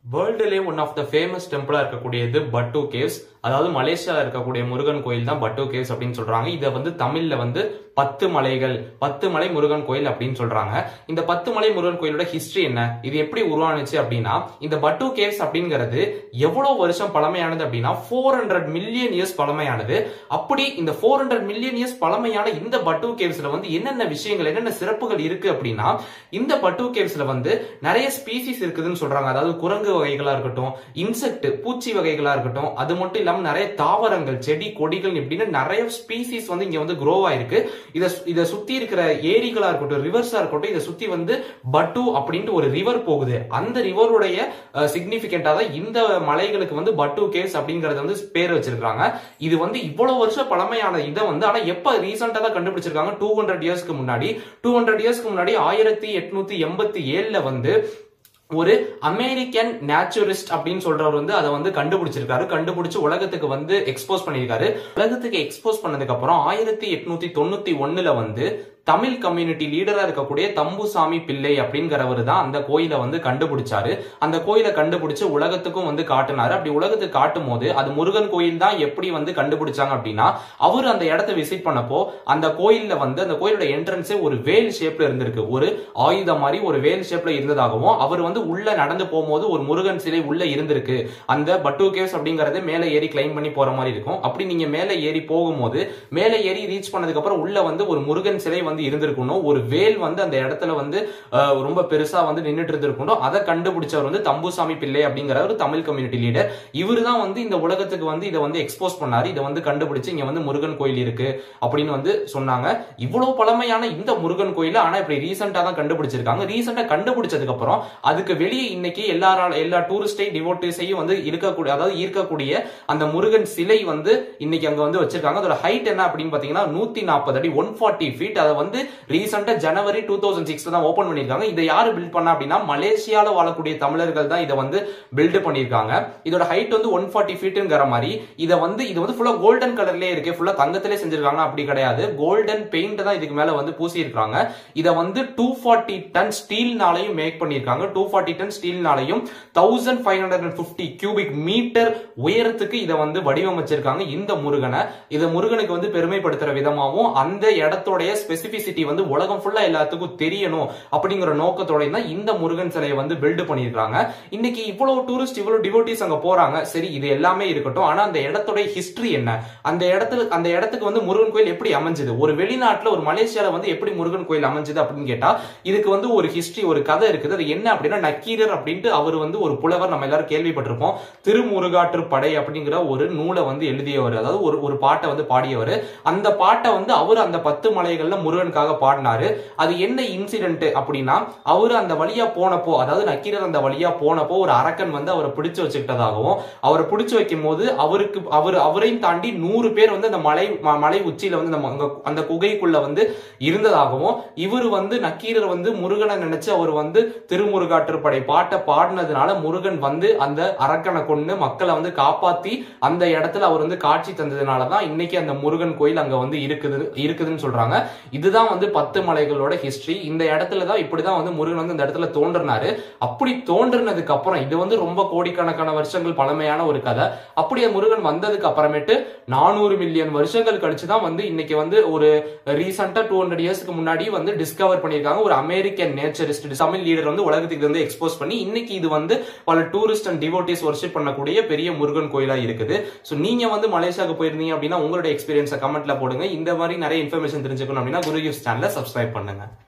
வேர்ல்டுலேயே one of the famous டெம்பிளா இருக்கக்கூடியது Batu caves அதாவது மலேசியால இருக்கக்கூடிய முருகன் கோயில் தான் பட்டு கேவ்ஸ் அப்படின்னு சொல்றாங்க இதை வந்து தமிழ்ல வந்து பத்து மலைகள் பத்து மலை முருகன் கோயில் அப்படின்னு சொல்றாங்க இந்த பத்து மலை முருகன் கோயிலோட ஹிஸ்டரி என்ன இது எப்படி உருவானுச்சு அப்படின்னா இந்த பட்டு கேவ்ஸ் அப்படிங்கிறது எவ்வளவு வருஷம் பழமையானது அப்படின்னா ஃபோர் ஹண்ட்ரட் மில்லியன் இயர்ஸ் பழமையானது அப்படி இந்த ஃபோர் ஹண்ட்ரட் மில்லியன் இயர்ஸ் பழமையான இந்த பட்டு கேவ்ஸ்ல வந்து என்னென்ன விஷயங்கள் என்னென்ன சிறப்புகள் இருக்கு அப்படின்னா இந்த பட்டு கேவ்ஸ்ல வந்து நிறைய ஸ்பீசிஸ் இருக்குதுன்னு சொல்றாங்க அதாவது குரங்கு வகைகளா இருக்கட்டும் இன்செக்ட் பூச்சி வகைகளா இருக்கட்டும் அது மட்டும் இல்லாம நிறைய தாவரங்கள் செடி கொடிகள் இப்படின்னு நிறைய ஸ்பீசிஸ் வந்து இங்க வந்து க்ரோ ஆயிருக்கு இத இத சுத்தி இருக்கிற ஏரிகளா இருக்கட்டும் ரிவர்ஸா இருக்கட்டும் இதை சுத்தி வந்து பட்டு அப்படின்ட்டு ஒரு ரிவர் போகுது அந்த ரிவருடைய சிக்னிபிகண்டா தான் இந்த மலைகளுக்கு வந்து பட்டு கேவ்ஸ் அப்படிங்கறது வந்து பேர் வச்சிருக்காங்க இது வந்து இவ்வளவு வருஷம் பழமையான இதை வந்து ஆனா எப்ப ரீசெண்டா தான் கண்டுபிடிச்சிருக்காங்க டூ ஹண்ட்ரட் இயர்ஸ்க்கு முன்னாடி டூ ஹண்ட்ரட் இயர்ஸ்க்கு முன்னாடி ஆயிரத்தி எட்நூத்தி எண்பத்தி ஏழுல வந்து ஒரு அமெரிக்கன் நேச்சுரிஸ்ட் அப்படின்னு சொல்றவர் வந்து அதை வந்து கண்டுபிடிச்சிருக்காரு கண்டுபிடிச்சு உலகத்துக்கு வந்து எக்ஸ்போஸ் பண்ணியிருக்காரு உலகத்துக்கு எக்ஸ்போஸ் பண்ணதுக்கு அப்புறம் ஆயிரத்தி எட்நூத்தி தொண்ணூத்தி ஒண்ணுல வந்து தமிழ் கம்யூனிட்டி லீடரா இருக்கக்கூடிய தம்புசாமி பிள்ளை அப்படிங்கிறவர் தான் அந்த கோயிலை வந்து கண்டுபிடிச்சாரு அந்த கோயிலை கண்டுபிடிச்சு உலகத்துக்கும் வந்து காட்டினாரு அப்படி உலகத்துக்கு காட்டும் போது அது முருகன் கோயில் தான் எப்படி வந்து கண்டுபிடிச்சாங்க அப்படின்னா அவர் அந்த இடத்த விசிட் பண்ணப்போ அந்த கோயில்ல வந்து அந்த கோயிலோட என்ட்ரன்ஸே ஒரு வேல் ஷேப்ல இருந்திருக்கு ஒரு ஆயுதம் மாதிரி ஒரு வேல் ஷேப்ல இருந்ததாகவும் அவர் வந்து உள்ள நடந்து போகும்போது ஒரு முருகன் சிலை உள்ள இருந்திருக்கு அந்த பட்டு கேவ்ஸ் அப்படிங்கறது மேலே ஏறி கிளைம் பண்ணி போற மாதிரி இருக்கும் அப்படி நீங்க மேலே ஏறி போகும்போது மேலே ஏறி ரீச் பண்ணதுக்கு அப்புறம் உள்ள வந்து ஒரு முருகன் சிலை வந்து இருந்திருக்கணும் ஒரு வேல் வந்து அந்த இடத்துல வந்து ரொம்ப பெருசா வந்து நின்றுட்டு இருந்திருக்கணும் அதை கண்டுபிடிச்சவர் வந்து தம்புசாமி பிள்ளை அப்படிங்கிற ஒரு தமிழ் கம்யூனிட்டி லீடர் இவர் தான் வந்து இந்த உலகத்துக்கு வந்து இதை வந்து எக்ஸ்போஸ் பண்ணாரு இதை வந்து கண்டுபிடிச்சு இங்க வந்து முருகன் கோயில் இருக்கு அப்படின்னு வந்து சொன்னாங்க இவ்வளவு பழமையான இந்த முருகன் கோயில ஆனா இப்படி ரீசெண்டா தான் கண்டுபிடிச்சிருக்காங்க ரீசெண்டா கண்டுபிடிச்சதுக்கு அப்புறம் அதுக்கு வெளியே இன்னைக்கு எல்லாரால எல்லா டூரிஸ்டை டிவோட்டிஸையும் வந்து இருக்கக்கூடிய அதாவது ஈர்க்கக்கூடிய அந்த முருகன் சிலை வந்து இன்னைக்கு அங்க வந்து வச்சிருக்காங்க அதோட ஹைட் என்ன அப்படின்னு பாத்தீங்கன்னா நூத்தி நாற்பது அடி ஒன் ஃபார்ட்டி ஃபீட் அதை வந்து ரீசெண்டா ஜனவரி டூ தௌசண்ட் சிக்ஸ்ல தான் ஓபன் பண்ணிருக்காங்க இதை யாரு பில்ட் பண்ணா அப்படின்னா மலேசியால வாழக்கூடிய தமிழர்கள் தான் இதை வந்து பில்ட் பண்ணிருக்காங்க இதோட ஹைட் வந்து ஒன் ஃபார்ட்டி ஃபீட்டுங்கிற மாதிரி இதை வந்து இது வந்து ஃபுல்லா கோல்டன் கலர்லயே இருக்கு ஃபுல்லா தங்கத்திலே செஞ்சிருக்காங்க அப்படி கிடையாது கோல்டன் பெயிண்ட் தான் இதுக்கு மேல வந்து பூசி இருக்காங்க இதை வந்து டூ ஃபார்ட்டி டன் ஸ்டீல்னாலையும் மேக் பண்ணிருக்காங்க டூ ஃபார்ட்டி டன் ஸ்டீல்னாலையும் thousand five hundred and fifty cubic metre உயரத்துக்கு இதை வந்து வடிவமைச்சிருக்காங்க இந்த முருகனை இதை முருகனுக்கு வந்து பெருமைப்படுத்துற விதமாகவும் அந்த இடத்தோடைய ஸ்பெசிபிசிட்டி வந்து உலகம் ஃபுல்லா எல்லாத்துக்கும் தெரியணும் அப்படிங்கிற நோக்கத்தோட தான் இந்த முருகன் சிலையை வந்து பில்டு பண்ணிருக்காங்க இன்னைக்கு இவ்வளவு டூரிஸ்ட் இவ்வளவு டிவோட்டிஸ் அங்க போறாங்க சரி இது எல்லாமே இருக்கட்டும் ஆனா அந்த இடத்தோட ஹிஸ்டரி என்ன அந்த இடத்துல அந்த இடத்துக்கு வந்து முருகன் கோயில் எப்படி அமைஞ்சது ஒரு வெளிநாட்டுல ஒரு மலேசியால வந்து எப்படி முருகன் கோயில் அமைஞ்சது அப்படின்னு கேட்டா இதுக்கு வந்து ஒரு ஹிஸ்டரி ஒரு கதை இருக்குது அது என்ன அப்படின்னா நக்கீரர் அப்படின்ட்டு அவர் வந்து ஒரு புலவர் நம்ம எல்லாரும் கேள்விப்பட்டிருப்போம் திருமுருகாற்று படை அப்படிங்கிற ஒரு நூலை வந்து எழுதியவர் அதாவது ஒரு ஒரு பாட்டை வந்து பாடியவர் அந்த பாட்டை வந்து அவர் அந்த பத்து மலைகள்ல முருகனுக்காக பாடினாரு அது என்ன இன்சிடென்ட் அப்படின்னா அவர் அந்த வழியா போனப்போ அதாவது நக்கீரர் அந்த வழியா போனப்போ ஒரு அரக்கன் வந்து அவரை பிடிச்சு வச்சுக்கிட்டதாகவும் அவரை பிடிச்சு வைக்கும் போது அவருக்கு அவர் அவரையும் தாண்டி நூறு பேர் வந்து அந்த மலை மலை உச்சியில வந்து அந்த குகைக்குள்ள வந்து இருந்ததாகவும் இவர் வந்து நக்கீரர் வந்து முருகனை நினைச்சு அவர் வந்து திருமுருகாற்றுப்படை பாட்டை பாடினதுனால முருகன் வந்து அந்த அரக்கனை கொண்டு மக்களை வந்து காப்பாத்தி அந்த இடத்துல அவர் வந்து காட்சி தந்ததுனாலதான் இன்னைக்கு அந்த முருகன் கோயில் அங்க வந்து இருக்குது இருக்குதுன்னு சொல்றாங்க இதுதான் வந்து பத்து மலைகளோட ஹிஸ்டரி இந்த இடத்துல தான் இப்படிதான் வந்து முருகன் வந்து இந்த இடத்துல தோன்றினாரு அப்படி தோன்றினதுக்கு அப்புறம் இது வந்து ரொம்ப கோடிக்கணக்கான வருஷங்கள் பழமையான ஒரு கதை அப்படி முருகன் வந்ததுக்கு அப்புறமேட்டு நானூறு மில்லியன் வருஷங்கள் கழிச்சு தான் வந்து இன்னைக்கு வந்து ஒரு ரீசெண்டா டூ ஹண்ட்ரட் இயர்ஸ்க்கு முன்னாடி வந்து டிஸ்கவர் பண்ணியிருக்காங்க ஒரு அமெரிக்கன் நேச்சரிஸ்ட் தமிழ் லீடர் வந்து உலகத்துக்கு வந்து எக்ஸ்போஸ் பண்ணி இன்னைக்கு இது வந்து பல டூரிஸ்ட் அண்ட் டிவோட்டிஸ் ஒர்ஷிப் பண்ணக்கூடிய பெரிய முருகன் கோயிலா இருக்குது ஸோ நீங்க வந்து மலேசியாவுக்கு போயிருந்தீங்க அப்படின்னா உங்களோட எக்ஸ்பீரியன்ஸை கமெண்ட்ல போடுங்க இந்த மாதிரி நிறைய இன்ஃபர்மேஷன் தெரிஞ்சுக்கணும் அப்படின்னா குரு யூஸ் சேனலை சப்ஸ்கிரைப் பண்ணுங்க